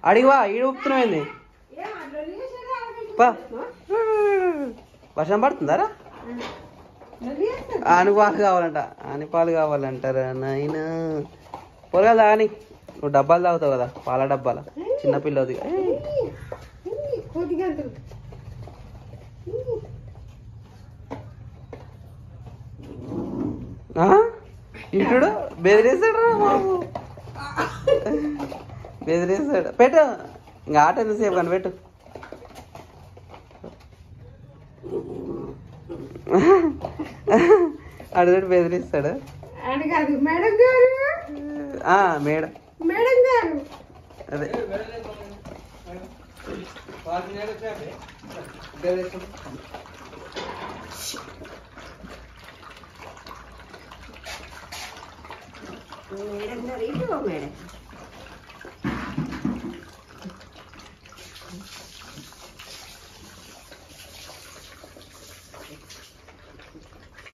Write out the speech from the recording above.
అడిగివా ఈడు ఊపుతున్నాయింది పా వర్షం పడుతుందారా ఆని పాలు కావాలంట ఆని పాలు కావాలంటారా నాయన పొరగా తాగని నువ్వు డబ్బాలు తాగుతావు కదా పాల డబ్బాల చిన్న పిల్లది కొద్దిగా ఇటుడు బెదిరేసాడు రా బాబు బెదిరేసాడు పెట్టు ఇంకా ఆట ఎంతసేపు కానీ పెట్టు అడుగుడు బెదిరిస్తాడు అని కాదు మేడం గారు ఆ, మేడం మేడం గారు అదే మేడం గారు ఇటు మేడం